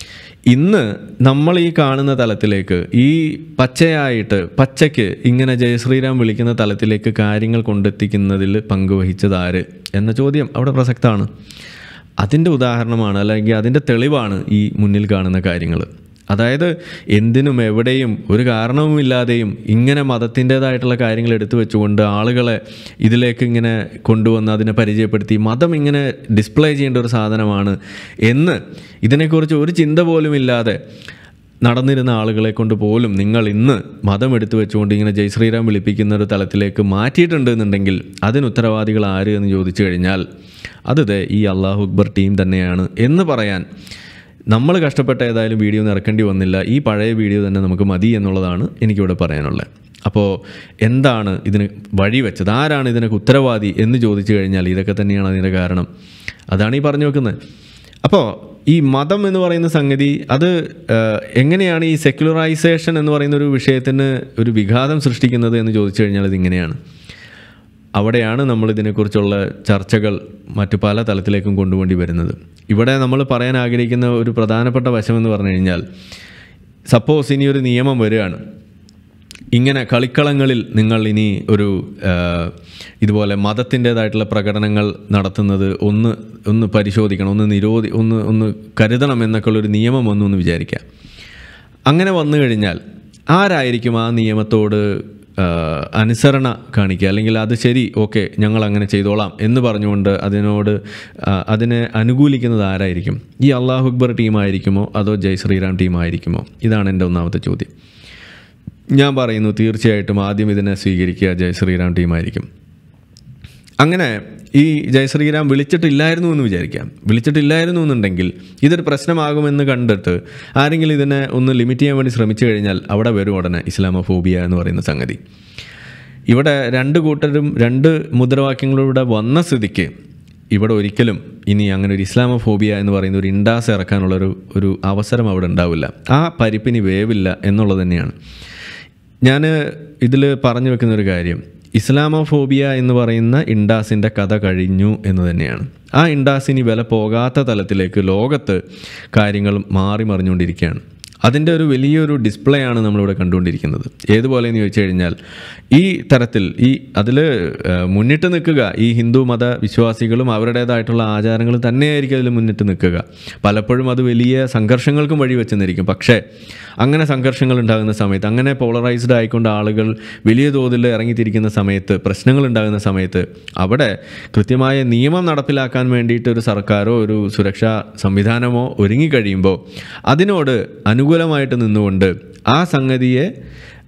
ഇന്ന് നമ്മൾ ഈ കാണുന്ന തലത്തിലേക്ക് ഈ പച്ചയായിട്ട് പച്ചയ്ക്ക് ഇങ്ങനെ ജയശ്രീരാം വിളിക്കുന്ന തലത്തിലേക്ക് കാര്യങ്ങൾ കൊണ്ടെത്തിക്കുന്നതിൽ പങ്കുവഹിച്ചത് ആര് എന്ന ചോദ്യം അവിടെ പ്രസക്തമാണ് അതിൻ്റെ ഉദാഹരണമാണ് അല്ലെങ്കിൽ അതിൻ്റെ തെളിവാണ് ഈ മുന്നിൽ കാണുന്ന കാര്യങ്ങൾ അതായത് എന്തിനും എവിടെയും ഒരു കാരണവുമില്ലാതെയും ഇങ്ങനെ മതത്തിൻ്റേതായിട്ടുള്ള കാര്യങ്ങൾ എടുത്തു വെച്ചുകൊണ്ട് ആളുകളെ ഇതിലേക്ക് ഇങ്ങനെ കൊണ്ടുവന്ന് അതിനെ പരിചയപ്പെടുത്തി മതം ഇങ്ങനെ ഡിസ്പ്ലേ ചെയ്യേണ്ട ഒരു സാധനമാണ് എന്ന് ഇതിനെക്കുറിച്ച് ഒരു ചിന്ത പോലും ഇല്ലാതെ നടന്നിരുന്ന ആളുകളെ കൊണ്ട് പോലും നിങ്ങൾ ഇന്ന് മതം എടുത്തു വെച്ചുകൊണ്ട് ഇങ്ങനെ ജയ് ശ്രീറാം വിളിപ്പിക്കുന്ന ഒരു തലത്തിലേക്ക് മാറ്റിയിട്ടുണ്ട് എന്നുണ്ടെങ്കിൽ അതിന് ഉത്തരവാദികൾ ആര് എന്ന് ചോദിച്ചു കഴിഞ്ഞാൽ അത് ദേ ഈ അള്ളാഹു അക്ബർ ടീം തന്നെയാണ് എന്ന് പറയാൻ നമ്മൾ കഷ്ടപ്പെട്ട ഏതായാലും വീഡിയോ ഒന്നും ഇറക്കേണ്ടി വന്നില്ല ഈ പഴയ വീഡിയോ തന്നെ നമുക്ക് മതി എന്നുള്ളതാണ് എനിക്കിവിടെ പറയാനുള്ളത് അപ്പോൾ എന്താണ് ഇതിന് വഴി വെച്ചത് ആരാണ് ഇതിനൊക്കെ ഉത്തരവാദി എന്ന് ചോദിച്ചു കഴിഞ്ഞാൽ ഇതൊക്കെ തന്നെയാണ് അതിൻ്റെ കാരണം അതാണ് ഈ പറഞ്ഞു വെക്കുന്നത് അപ്പോൾ ഈ മതം എന്ന് പറയുന്ന സംഗതി അത് ആ, എങ്ങനെയാണ് ഈ സെക്യുലറൈസേഷൻ എന്ന് പറയുന്ന ഒരു വിഷയത്തിന് ഒരു വിഘാതം സൃഷ്ടിക്കുന്നത് എന്ന് ചോദിച്ചു കഴിഞ്ഞാൽ ഇതിങ്ങനെയാണ് അവിടെയാണ് നമ്മൾ ഇതിനെക്കുറിച്ചുള്ള ചർച്ചകൾ മറ്റു പല തലത്തിലേക്കും കൊണ്ടുപോണ്ടി വരുന്നത് ഇവിടെ നമ്മൾ പറയാൻ ആഗ്രഹിക്കുന്ന ഒരു പ്രധാനപ്പെട്ട വശമെന്ന് പറഞ്ഞു കഴിഞ്ഞാൽ സപ്പോസ് ഇനി ഒരു നിയമം വരികയാണ് ഇങ്ങനെ കളിക്കളങ്ങളിൽ നിങ്ങൾ ഇനി ഒരു ആ, ഇതുപോലെ മതത്തിൻ്റേതായിട്ടുള്ള പ്രകടനങ്ങൾ നടത്തുന്നത് ഒന്ന് ഒന്ന് പരിശോധിക്കണം ഒന്ന് നിരോധി ഒന്ന് ഒന്ന് കരുതണം എന്നൊക്കെ ഉള്ളൊരു നിയമം വന്നു എന്ന് വിചാരിക്കാം അങ്ങനെ വന്നു കഴിഞ്ഞാൽ ആരായിരിക്കും ആ നിയമത്തോട് ആ, അനുസരണ കാണിക്കുക അല്ലെങ്കിൽ അത് ശരി ഓക്കെ ഞങ്ങൾ അങ്ങനെ ചെയ്തോളാം എന്ന് പറഞ്ഞുകൊണ്ട് അതിനോട് ആ, അതിനെ അനുകൂലിക്കുന്നത് ആരായിരിക്കും ഈ അള്ളാഹു അക്ബർ ടീമായിരിക്കുമോ അതോ ജയ് ശ്രീറാം ടീമായിരിക്കുമോ ഇതാണ് എൻ്റെ ഒന്നാമത്തെ ചോദ്യം ഞാൻ പറയുന്നു തീർച്ചയായിട്ടും ആദ്യം ഇതിനെ സ്വീകരിക്കുക ജയ് ശ്രീറാം ടീമായിരിക്കും അങ്ങനെ ഈ ജയ് ശ്രീറാം വിളിച്ചിട്ടില്ലായിരുന്നു എന്ന് വിചാരിക്കാം വിളിച്ചിട്ടില്ലായിരുന്നു എന്നുണ്ടെങ്കിൽ ഇതൊരു പ്രശ്നമാകുമെന്ന് കണ്ടിട്ട് ആരെങ്കിലും ഇതിനെ ഒന്ന് ലിമിറ്റ് ചെയ്യാൻ വേണ്ടി ശ്രമിച്ചു കഴിഞ്ഞാൽ അവിടെ വരും ഉടനെ ഇസ്ലാമോഫോബിയ എന്ന് പറയുന്ന സംഗതി ഇവിടെ രണ്ട് കൂട്ടരും രണ്ട് മുദ്രാവാക്യങ്ങളിലൂടെ വന്ന സ്ഥിതിക്ക് ഇവിടെ ഒരിക്കലും ഇനി അങ്ങനെ ഒരു ഇസ്ലാമോഫോബിയ എന്ന് പറയുന്ന ഒരു ഇൻഡാസ് ഇറക്കാനുള്ളൊരു ഒരു അവസരം അവിടെ ഉണ്ടാവില്ല ആ പരിപ്പിനി വേവില്ല എന്നുള്ളത് തന്നെയാണ് ഞാൻ ഇതിൽ പറഞ്ഞു വെക്കുന്ന ഒരു കാര്യം ഇസ്ലാമോഫോബിയ എന്ന് പറയുന്ന ഇൻഡാസിൻ്റെ കഥ കഴിഞ്ഞു എന്ന് തന്നെയാണ് ആ ഇൻഡാസിനി വില പോകാത്ത തലത്തിലേക്ക് ലോകത്ത് കാര്യങ്ങൾ മാറി മറിഞ്ഞുകൊണ്ടിരിക്കുകയാണ് അതിൻ്റെ ഒരു വലിയൊരു ഡിസ്പ്ലേ ആണ് നമ്മളിവിടെ കണ്ടുകൊണ്ടിരിക്കുന്നത് ഏതുപോലെ എന്ന് ചോദിച്ചു കഴിഞ്ഞാൽ ഈ തരത്തിൽ ഈ അതിൽ മുന്നിട്ട് നിൽക്കുക ഈ ഹിന്ദു മത വിശ്വാസികളും അവരുടേതായിട്ടുള്ള ആചാരങ്ങളും തന്നെയായിരിക്കും അതിൽ മുന്നിട്ട് നിൽക്കുക പലപ്പോഴും അത് വലിയ സംഘർഷങ്ങൾക്കും വഴി വെച്ചെന്നിരിക്കും പക്ഷേ അങ്ങനെ സംഘർഷങ്ങൾ ഉണ്ടാകുന്ന സമയത്ത് അങ്ങനെ പോളറൈസ്ഡ് ആയിക്കൊണ്ട് ആളുകൾ വലിയ തോതിൽ ഇറങ്ങിത്തിരിക്കുന്ന സമയത്ത് പ്രശ്നങ്ങൾ ഉണ്ടാകുന്ന സമയത്ത് അവിടെ കൃത്യമായ നിയമം നടപ്പിലാക്കാൻ വേണ്ടിയിട്ട് ഒരു സർക്കാരോ ഒരു സുരക്ഷാ സംവിധാനമോ ഒരുങ്ങിക്കഴിയുമ്പോൾ അതിനോട് അനുകൂലമായിട്ട് നിന്നുകൊണ്ട് ആ സംഗതിയെ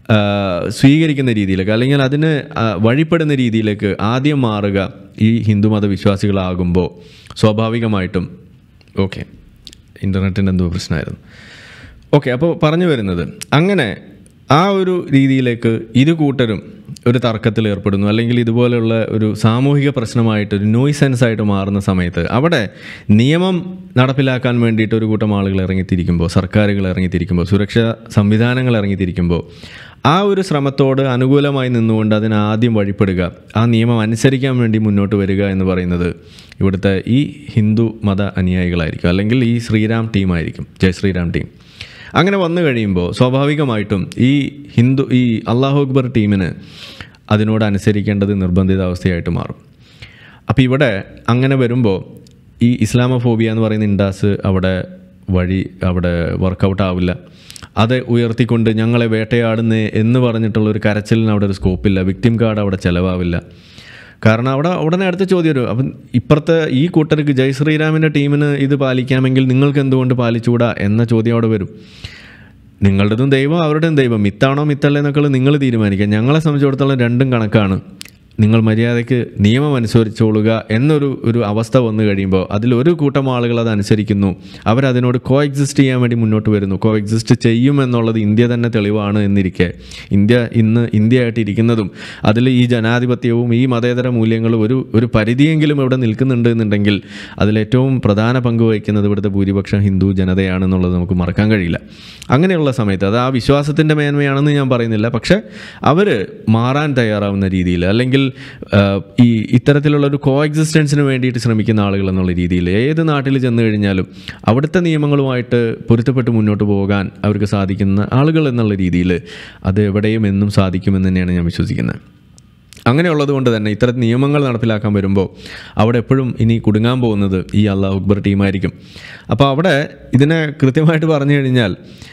ആ, സ്വീകരിക്കുന്ന രീതിയിലേക്ക് അല്ലെങ്കിൽ അതിന് ആ, വഴിപ്പെടുന്ന രീതിയിലേക്ക് ആദ്യം മാറുക ഈ ഹിന്ദുമത വിശ്വാസികളാകുമ്പോൾ സ്വാഭാവികമായിട്ടും ഓക്കെ ഇൻ്റർനെറ്റിൻ്റെ എന്തോ പ്രശ്നമായിരുന്നു ഓക്കെ അപ്പോൾ പറഞ്ഞു വരുന്നത് അങ്ങനെ ആ ഒരു രീതിയിലേക്ക് ഇരു കൂട്ടരും ഒരു തർക്കത്തിൽ ഏർപ്പെടുന്നു അല്ലെങ്കിൽ ഇതുപോലെയുള്ള ഒരു സാമൂഹിക പ്രശ്നമായിട്ട് ഒരു നോയ് സെൻസ് ആയിട്ട് മാറുന്ന സമയത്ത് അവിടെ നിയമം നടപ്പിലാക്കാൻ വേണ്ടിയിട്ട് ഒരു കൂട്ടം ആളുകൾ ഇറങ്ങിത്തിരിക്കുമ്പോൾ സർക്കാരുകൾ ഇറങ്ങിത്തിരിക്കുമ്പോൾ സുരക്ഷാ സംവിധാനങ്ങൾ ഇറങ്ങിത്തിരിക്കുമ്പോൾ ആ ഒരു ശ്രമത്തോട് അനുകൂലമായി നിന്നുകൊണ്ട് അതിന് ആദ്യം വഴിപ്പെടുക ആ നിയമം അനുസരിക്കാൻ വേണ്ടി മുന്നോട്ട് വരിക എന്ന് പറയുന്നത് ഇവിടുത്തെ ഈ ഹിന്ദു മത അനുയായികളായിരിക്കും അല്ലെങ്കിൽ ഈ ശ്രീരാം ടീമായിരിക്കും ജയ് ശ്രീരാം ടീം അങ്ങനെ വന്നു കഴിയുമ്പോൾ സ്വാഭാവികമായിട്ടും ഈ ഹിന്ദു ഈ അള്ളാഹു അക്ബർ ടീമിന് അതിനോട് അനുസരിക്കേണ്ടത് നിർബന്ധിത അവസ്ഥയായിട്ട് മാറും അപ്പോൾ ഇവിടെ അങ്ങനെ വരുമ്പോൾ ഈ ഇസ്ലാമോഫോബിയ എന്ന് പറയുന്ന ഇൻഡാസ് അവിടെ വഴി അവിടെ വർക്കൗട്ട് ആവില്ല അത് ഉയർത്തിക്കൊണ്ട് ഞങ്ങളെ വേട്ടയാടുന്ന എന്ന് പറഞ്ഞിട്ടുള്ള ഒരു കരച്ചിലിന് അവിടെ ഒരു സ്കോപ്പില്ല വിക്ടിം കാർഡ് അവിടെ ചിലവാവില്ല കാരണം അവിടെ ഉടനെ അടുത്ത ചോദ്യം വരും അപ്പം ഇപ്പുറത്തെ ഈ കൂട്ടർക്ക് ജയ് ശ്രീരാമിൻ്റെ ടീമിന് ഇത് പാലിക്കാമെങ്കിൽ നിങ്ങൾക്ക് എന്തുകൊണ്ട് പാലിച്ചുകൂടാ എന്ന ചോദ്യം അവിടെ വരും നിങ്ങളുടേതും ദൈവം അവരുടെയും ദൈവം മിത്താണോ മിത്തല്ലേ എന്നൊക്കെ നിങ്ങൾ തീരുമാനിക്കുക ഞങ്ങളെ സംബന്ധിച്ചിടത്തോളം രണ്ടും കണക്കാണ് നിങ്ങൾ മര്യാദയ്ക്ക് നിയമം അനുസരിച്ചോളുക എന്നൊരു ഒരു അവസ്ഥ വന്നു കഴിയുമ്പോൾ അതിലൊരു കൂട്ടം ആളുകൾ അത് അനുസരിക്കുന്നു അവരതിനോട് കോ എക്സിസ്റ്റ് ചെയ്യാൻ വേണ്ടി മുന്നോട്ട് വരുന്നു കോ എക്സിസ്റ്റ് ചെയ്യും എന്നുള്ളത് ഇന്ത്യ തന്നെ തെളിവാണ് എന്നിരിക്കെ ഇന്ത്യ ഇന്ന് ഇന്ത്യയായിട്ട് ഇരിക്കുന്നതും അതിൽ ഈ ജനാധിപത്യവും ഈ മതേതര മൂല്യങ്ങളും ഒരു ഒരു പരിധിയെങ്കിലും ഇവിടെ നിൽക്കുന്നുണ്ട് എന്നുണ്ടെങ്കിൽ അതിലേറ്റവും പ്രധാന പങ്ക് വഹിക്കുന്നത് ഇവിടുത്തെ ഭൂരിപക്ഷം ഹിന്ദു ജനതയാണെന്നുള്ളത് നമുക്ക് മറക്കാൻ കഴിയില്ല അങ്ങനെയുള്ള സമയത്ത് അത് ആ വിശ്വാസത്തിൻ്റെ മേന്മയാണെന്ന് ഞാൻ പറയുന്നില്ല പക്ഷേ അവർ മാറാൻ തയ്യാറാവുന്ന രീതിയിൽ അല്ലെങ്കിൽ ആ, ഈ ഇത്തരത്തിലുള്ള ഒരു കോ എക്സിസ്റ്റൻസിന് വേണ്ടിയിട്ട് ശ്രമിക്കുന്ന ആളുകൾ എന്നുള്ള രീതിയിൽ ഏത് നാട്ടിൽ ചെന്ന് കഴിഞ്ഞാലും അവിടുത്തെ നിയമങ്ങളുമായിട്ട് പൊരുത്തപ്പെട്ട് മുന്നോട്ട് പോകാൻ അവർക്ക് സാധിക്കുന്ന ആളുകൾ എന്നുള്ള രീതിയിൽ അത് എവിടെയും എന്നും സാധിക്കുമെന്ന് തന്നെയാണ് ഞാൻ വിശ്വസിക്കുന്നത് അങ്ങനെയുള്ളത് കൊണ്ട് തന്നെ ഇത്തരം നിയമങ്ങൾ നടപ്പിലാക്കാൻ വരുമ്പോൾ അവിടെ എപ്പോഴും ഇനി കുടുങ്ങാൻ പോകുന്നത് ഈ അള്ളാഹു അക്ബർ ടീമായിരിക്കും അപ്പോൾ അവിടെ ഇതിനെ കൃത്യമായിട്ട് പറഞ്ഞു കഴിഞ്ഞാൽ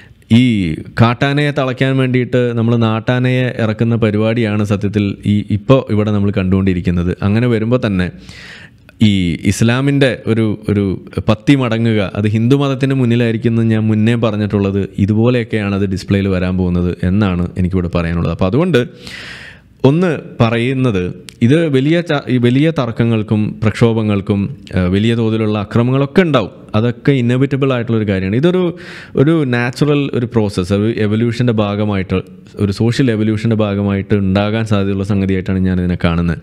ഈ കാട്ടാനയെ തളയ്ക്കാൻ വേണ്ടിയിട്ട് നമ്മൾ നാട്ടാനയെ ഇറക്കുന്ന പരിപാടിയാണ് സത്യത്തിൽ ഈ ഇപ്പോൾ ഇവിടെ നമ്മൾ കണ്ടുകൊണ്ടിരിക്കുന്നത് അങ്ങനെ വരുമ്പോൾ തന്നെ ഈ ഇസ്ലാമിൻ്റെ ഒരു ഒരു പത്തി മടങ്ങുക അത് ഹിന്ദു മതത്തിൻ്റെ മുന്നിലായിരിക്കും എന്ന് ഞാൻ മുന്നേ പറഞ്ഞിട്ടുള്ളത് ഇതുപോലെയൊക്കെയാണ് അത് ഡിസ്പ്ലേയിൽ വരാൻ പോകുന്നത് എന്നാണ് എനിക്കിവിടെ പറയാനുള്ളത് അപ്പോൾ അതുകൊണ്ട് ഒന്ന് പറയുന്നത് ഇത് വലിയ ച- ഈ വലിയ തർക്കങ്ങൾക്കും പ്രക്ഷോഭങ്ങൾക്കും ആ, വലിയ തോതിലുള്ള അക്രമങ്ങളൊക്കെ ഉണ്ടാവും അതൊക്കെ ഇന്നവിറ്റബിൾ ആയിട്ടുള്ള ഒരു കാര്യമാണ് ഇതൊരു ഒരു നാച്ചുറൽ ഒരു പ്രോസസ്സ് ഒരു എവല്യൂഷൻ്റെ ഭാഗമായിട്ട് ഒരു സോഷ്യൽ എവല്യൂഷൻ്റെ ഭാഗമായിട്ട് ഉണ്ടാകാൻ സാധ്യതയുള്ള സംഗതിയായിട്ടാണ് ഞാനിതിനെ കാണുന്നത്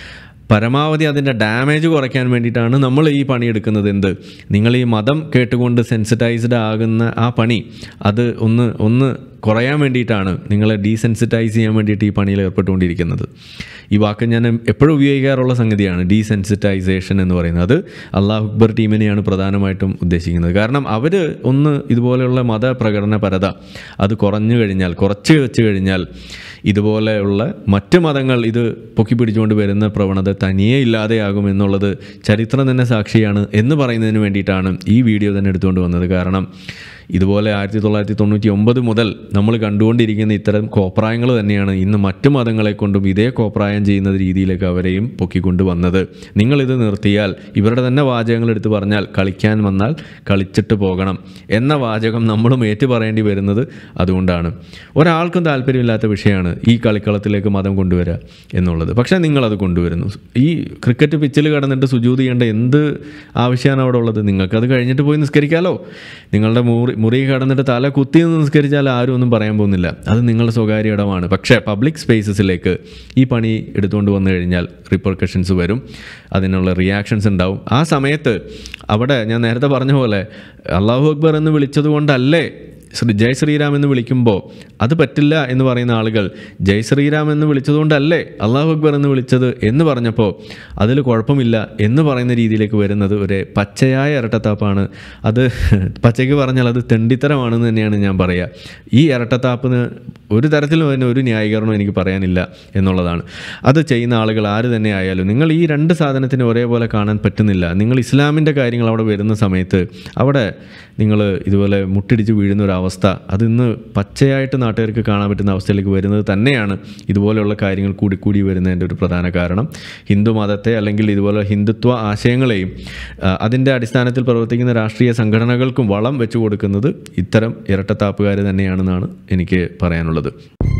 പരമാവധി അതിൻ്റെ ഡാമേജ് കുറയ്ക്കാൻ വേണ്ടിയിട്ടാണ് നമ്മൾ ഈ പണിയെടുക്കുന്നത് എന്ത് നിങ്ങൾ ഈ മതം കേട്ടുകൊണ്ട് സെൻസിറ്റൈസ്ഡ് ആകുന്ന ആ പണി അത് ഒന്ന് ഒന്ന് കുറയാൻ വേണ്ടിയിട്ടാണ് നിങ്ങളെ ഡീസെൻസിറ്റൈസ് ചെയ്യാൻ വേണ്ടിയിട്ട് ഈ പണിയിൽ ഏർപ്പെട്ടുകൊണ്ടിരിക്കുന്നത് ഈ വാക്ക് ഞാൻ എപ്പോഴും ഉപയോഗിക്കാറുള്ള സംഗതിയാണ് ഡീസെൻസിറ്റൈസേഷൻ എന്ന് പറയുന്നത് അത് അള്ളാഹു അക്ബർ ടീമിനെയാണ് പ്രധാനമായിട്ടും ഉദ്ദേശിക്കുന്നത് കാരണം അവർ ഒന്ന് ഇതുപോലെയുള്ള മതപ്രകടന പരത അത് കുറഞ്ഞു കഴിഞ്ഞാൽ കുറച്ച് വെച്ച് കഴിഞ്ഞാൽ ഇതുപോലെയുള്ള മറ്റ് മതങ്ങൾ ഇത് പൊക്കി പിടിച്ചുകൊണ്ട് വരുന്ന പ്രവണത തനിയെ ഇല്ലാതെയാകും എന്നുള്ളത് ചരിത്രം തന്നെ സാക്ഷിയാണ് എന്ന് പറയുന്നതിന് വേണ്ടിയിട്ടാണ് ഈ വീഡിയോ തന്നെ എടുത്തുകൊണ്ട് വന്നത് കാരണം ഇതുപോലെ ആയിരത്തി തൊള്ളായിരത്തി തൊണ്ണൂറ്റി ഒമ്പത് മുതൽ നമ്മൾ കണ്ടുകൊണ്ടിരിക്കുന്ന ഇത്തരം കോപ്രായങ്ങൾ തന്നെയാണ് ഇന്ന് മറ്റു മതങ്ങളെ കൊണ്ടും ഇതേ കോപ്രായം ചെയ്യുന്ന രീതിയിലേക്ക് അവരെയും പൊക്കിക്കൊണ്ട് വന്നത് നിങ്ങളിത് നിർത്തിയാൽ ഇവരുടെ തന്നെ വാചകങ്ങൾ എടുത്ത് പറഞ്ഞാൽ കളിക്കാൻ വന്നാൽ കളിച്ചിട്ട് പോകണം എന്ന വാചകം നമ്മളും ഏറ്റു പറയേണ്ടി വരുന്നത് അതുകൊണ്ടാണ് ഒരാൾക്കും താല്പര്യമില്ലാത്ത വിഷയമാണ് ഈ കളിക്കളത്തിലേക്ക് മതം കൊണ്ടുവരിക എന്നുള്ളത് പക്ഷേ നിങ്ങളത് കൊണ്ടുവരുന്നു ഈ ക്രിക്കറ്റ് പിച്ചിൽ കടന്നിട്ട് സുജൂത് ചെയ്യേണ്ട എന്ത് ആവശ്യമാണ് അവിടെ ഉള്ളത് നിങ്ങൾക്കത് കഴിഞ്ഞിട്ട് പോയി നിസ്കരിക്കാമല്ലോ നിങ്ങളുടെ മുറി മുറി കടന്നിട്ട് തല കുത്തി നിന്ന് നിസ്കരിച്ചാൽ ആരും ഒന്നും പറയാൻ പോകുന്നില്ല അത് നിങ്ങളുടെ സ്വകാര്യ ഇടമാണ് പക്ഷേ പബ്ലിക് സ്പേസസിലേക്ക് ഈ പണി എടുത്തുകൊണ്ട് വന്നു കഴിഞ്ഞാൽ റിപ്പർക്കഷൻസ് വരും അതിനുള്ള റിയാക്ഷൻസ് ഉണ്ടാവും ആ സമയത്ത് അവിടെ ഞാൻ നേരത്തെ പറഞ്ഞ പോലെ അള്ളാഹു അക്ബർ എന്ന് വിളിച്ചത് കൊണ്ടല്ലേ ശ്രീ ജയ് ശ്രീരാം എന്ന് വിളിക്കുമ്പോൾ അത് പറ്റില്ല എന്ന് പറയുന്ന ആളുകൾ ജയ് ശ്രീരാം എന്ന് വിളിച്ചതുകൊണ്ടല്ലേ അള്ളാഹു അക്ബർ എന്ന് വിളിച്ചത് എന്ന് പറഞ്ഞപ്പോൾ അതിൽ കുഴപ്പമില്ല എന്ന് പറയുന്ന രീതിയിലേക്ക് വരുന്നത് ഒരു പച്ചയായ ഇരട്ടത്താപ്പാണ് അത് പച്ചയ്ക്ക് പറഞ്ഞാൽ അത് തെണ്ടിത്തരമാണെന്ന് തന്നെയാണ് ഞാൻ പറയുക ഈ ഇരട്ടത്താപ്പിന് ഒരു തരത്തിലും അതിന് ഒരു ന്യായീകരണവും എനിക്ക് പറയാനില്ല എന്നുള്ളതാണ് അത് ചെയ്യുന്ന ആളുകൾ ആര് തന്നെ ആയാലും നിങ്ങൾ ഈ രണ്ട് സാധനത്തിന് ഒരേപോലെ കാണാൻ പറ്റുന്നില്ല നിങ്ങൾ ഇസ്ലാമിൻ്റെ കാര്യങ്ങൾ അവിടെ വരുന്ന സമയത്ത് അവിടെ നിങ്ങൾ ഇതുപോലെ മുട്ടിടിച്ച് വീഴുന്ന ഒരു അവസ്ഥ അത് ഇന്ന് പച്ചയായിട്ട് നാട്ടുകാർക്ക് കാണാൻ പറ്റുന്ന അവസ്ഥയിലേക്ക് വരുന്നത് തന്നെയാണ് ഇതുപോലെയുള്ള കാര്യങ്ങൾ കൂടി കൂടി വരുന്നതിൻ്റെ ഒരു പ്രധാന കാരണം ഹിന്ദു മതത്തെ അല്ലെങ്കിൽ ഇതുപോലെ ഹിന്ദുത്വ ആശയങ്ങളെയും ആ, അതിൻ്റെ അടിസ്ഥാനത്തിൽ പ്രവർത്തിക്കുന്ന രാഷ്ട്രീയ സംഘടനകൾക്കും വളം വെച്ചു കൊടുക്കുന്നത് ഇത്തരം ഇരട്ടത്താപ്പുകാർ തന്നെയാണെന്നാണ് എനിക്ക് പറയാനുള്ളത്